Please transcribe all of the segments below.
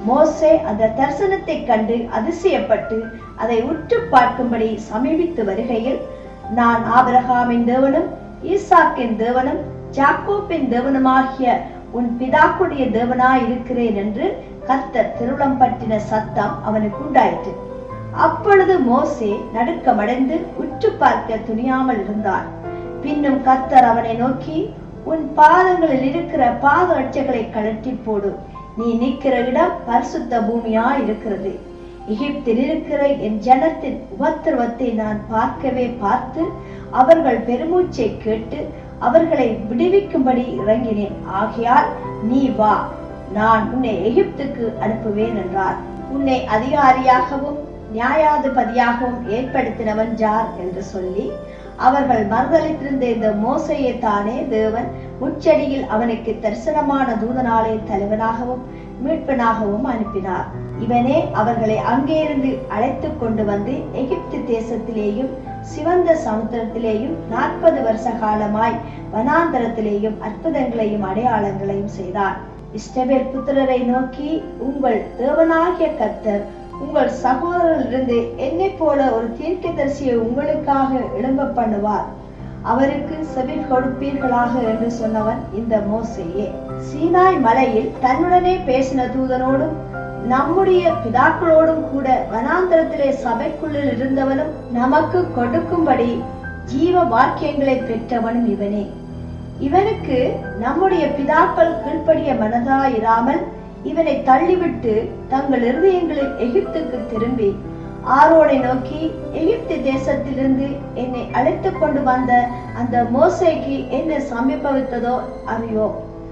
மோசே அந்த தரிசனத்தை கண்டு அதிசயப்பட்டு அதை உற்று பார்க்கும்படி சமீபித்து வருகையில் நான் ஆபிரகாமின் தேவனும் ஈசாக்கின் தேவனும் ஜாக்கோப்பின் தேவனுமாகிய உன் பிதாக்குடைய தேவனாய் இருக்கிறேன் என்று கர்த்தர் திருளம் பற்றின சத்தம் அவனுக்கு உண்டாயிற்று அப்பொழுது மோசே நடுக்கமடைந்து உற்று பார்க்க துணியாமல் இருந்தான் பின்னும் கர்த்தர் அவனை நோக்கி உன் பாதங்களில் இருக்கிற பாத அட்சைகளை கழற்றி போடு நீ நிற்கிற இடம் பரிசுத்த பூமியா இருக்கிறது எகிப்தில் இருக்கிற என் ஜனத்தின் உபத்திரவத்தை நான் பார்க்கவே பார்த்து அவர்கள் பெருமூச்சை கேட்டு அவர்களை விடுவிக்கும்படி இறங்கினேன் ஆகையால் நீ வா நான் உன்னை எகிப்துக்கு அனுப்புவேன் என்றார் உன்னை அதிகாரியாகவும் நியாயாதிபதியாகவும் ஏற்படுத்தினவன் ஜார் என்று சொல்லி அவர்கள் மறுதளித்திருந்த இந்த மோசையை தானே தேவன் முச்சடியில் அவனுக்கு தரிசனமான தூதனாலே தலைவனாகவும் மீட்பனாகவும் அனுப்பினார் இவனே அவர்களை அங்கேயிருந்து அழைத்து கொண்டு வந்து எகிப்து தேசத்திலேயும் சிவந்த சமுத்திரத்திலேயும் நாற்பது வருஷ காலமாய் வனாந்தரத்திலேயும் அற்புதங்களையும் அடையாளங்களையும் செய்தார் இஷ்டபேல் புத்திரரை நோக்கி உங்கள் தேவனாகிய கர்த்தர் உங்கள் சகோதரரிலிருந்து என்னை போல ஒரு தீர்க்கதரிசியை உங்களுக்காக எழும்ப பண்ணுவார் அவருக்கு செவி கொடுப்பீர்களாக என்று சொன்னவன் இந்த மோசையே சீனாய் மலையில் தன்னுடனே பேசின தூதனோடும் நம்முடைய பிதாக்களோடும் கூட வனாந்தரத்திலே சபைக்குள்ளில் இருந்தவனும் நமக்கு கொடுக்கும்படி ஜீவ வாக்கியங்களை பெற்றவனும் இவனே இவனுக்கு நம்முடைய பிதாக்கள் கீழ்ப்படிய மனதாயிராமல் இவனை தள்ளிவிட்டு தங்கள் இருதயங்களில் எகிப்துக்கு திரும்பி ஆரோனை நோக்கி எகிப்து தேசத்திலிருந்து என்னை அழைத்து கொண்டு வந்த அந்த மோசைக்கு என்ன சமீபவித்ததோ அறியோ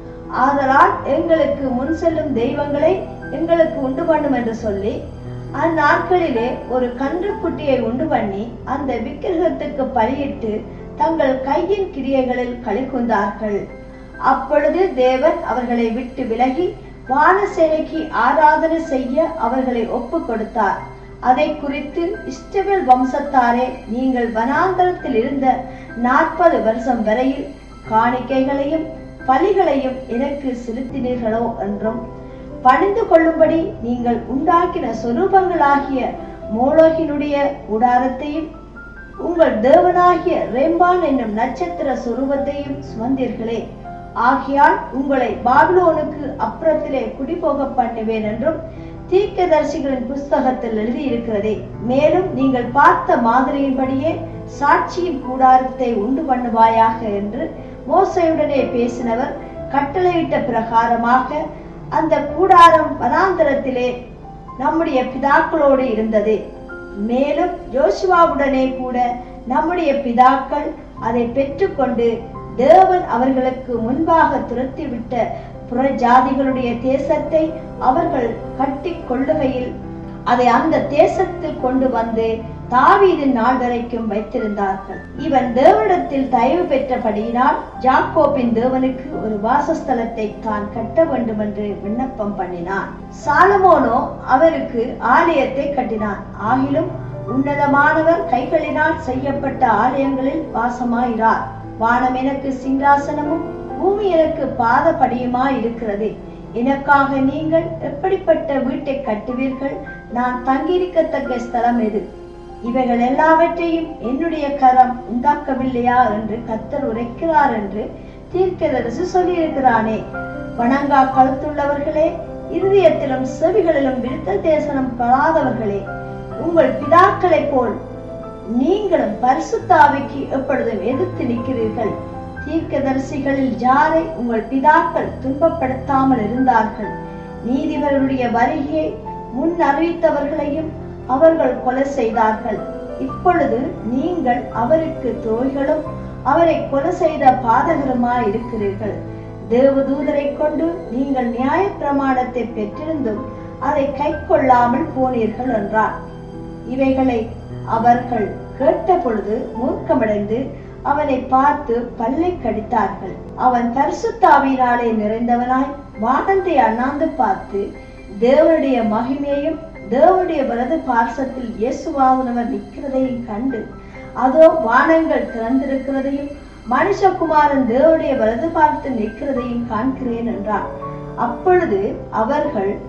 ஆதலால் எங்களுக்கு முன் செல்லும் தெய்வங்களை எங்களுக்கு உண்டு பண்ணும் என்று சொல்லி அந்நாட்களிலே ஒரு கன்று குட்டியை உண்டு பண்ணி அந்த விக்கிரகத்துக்கு பலியிட்டு தங்கள் கையின் கிரியைகளில் களி கொண்டார்கள் அப்பொழுது தேவன் அவர்களை விட்டு விலகி வானசேனைக்கு ஆராதனை செய்ய அவர்களை ஒப்பு கொடுத்தார் அதை குறித்து இஸ்டவேல் வம்சத்தாரே நீங்கள் வனாந்தரத்தில் இருந்த நாற்பது வருஷம் வரையில் காணிக்கைகளையும் பலிகளையும் எனக்கு செலுத்தினீர்களோ என்றும் பணிந்து கொள்ளும்படி நீங்கள் உண்டாக்கின சொரூபங்களாகிய மோலோகினுடைய கூடாரத்தையும் உங்கள் தேவனாகிய ரேம்பான் என்னும் நட்சத்திர சொரூபத்தையும் சுமந்தீர்களே ஆகையால் உங்களை பாபிலோனுக்கு அப்புறத்திலே குடிபோக பண்ணுவேன் என்றும் தீர்க்கதரிசிகளின் புஸ்தகத்தில் எழுதியிருக்கிறதே மேலும் நீங்கள் பார்த்த மாதிரியின்படியே சாட்சியின் கூடாரத்தை உண்டு பண்ணுவாயாக என்று மோசையுடனே பேசினவர் கட்டளையிட்ட பிரகாரமாக அந்த கூடாரம் வனாந்தரத்திலே நம்முடைய பிதாக்களோடு இருந்தது மேலும் யோசுவாவுடனே கூட நம்முடைய பிதாக்கள் அதை பெற்றுக்கொண்டு தேவன் அவர்களுக்கு முன்பாக துரத்திவிட்ட புற ஜாதிகளுடைய தேசத்தை அவர்கள் கட்டி கொள்ளுகையில் அதை அந்த தேசத்தில் கொண்டு வந்து தாவீதின் நாள் வரைக்கும் வைத்திருந்தார்கள் இவன் தேவனிடத்தில் தயவு பெற்றபடியினால் ஜாக்கோப்பின் தேவனுக்கு ஒரு வாசஸ்தலத்தை தான் கட்ட வேண்டும் என்று விண்ணப்பம் பண்ணினான் சாலமோனோ அவருக்கு ஆலயத்தை கட்டினான் ஆகிலும் உன்னதமானவர் கைகளினால் செய்யப்பட்ட ஆலயங்களில் வாசமாயிறார் வானம் எனக்கு சிங்காசனமும் பூமி எனக்கு பாதபடியுமாய் இருக்கிறது எனக்காக நீங்கள் எப்படிப்பட்ட வீட்டை கட்டுவீர்கள் நான் தங்கியிருக்கத்தக்க ஸ்தலம் எது இவைகள் எல்லாவற்றையும் என்னுடைய கரம் உண்டாக்கவில்லையா என்று கத்தர் உரைக்கிறார் என்று தீர்க்கதரிசி சொல்லியிருக்கிறானே வணங்கா கழுத்துள்ளவர்களே இருதயத்திலும் செவிகளிலும் விருத்த தேசனம் பெறாதவர்களே உங்கள் பிதாக்களைப் போல் நீங்களும் பரிசுத்தாவிக்கு எப்பொழுதும் எதிர்த்து நிற்கிறீர்கள் தீர்க்கதரிசிகளில் யாரை உங்கள் பிதாக்கள் துன்பப்படுத்தாமல் இருந்தார்கள் நீதிபர்களுடைய வருகையை முன் அறிவித்தவர்களையும் அவர்கள் கொலை செய்தார்கள் இப்பொழுது நீங்கள் அவருக்கு துரோகிகளும் அவரை கொலை செய்த பாதகருமாய் இருக்கிறீர்கள் தேவதூதரை கொண்டு நீங்கள் நியாய பிரமாணத்தை பெற்றிருந்தும் அதை கை கொள்ளாமல் போனீர்கள் என்றார் இவைகளை அவர்கள் கேட்ட பொழுது மூர்க்கமடைந்து அவனை பார்த்து பல்லை கடித்தார்கள் அவன் பரிசுத்தாவினாலே நிறைந்தவனாய் வானத்தை அண்ணாந்து பார்த்து தேவனுடைய மகிமையையும் தேவனுடைய வலது பார்சத்தில் இயேசுவாதனவர் நிற்கிறதையும் கண்டு அதோ வானங்கள் திறந்திருக்கிறதையும் மனுஷகுமாரன் தேவனுடைய வலது பார்த்து நிற்கிறதையும் காண்கிறேன் என்றார் அப்பொழுது அவர்கள்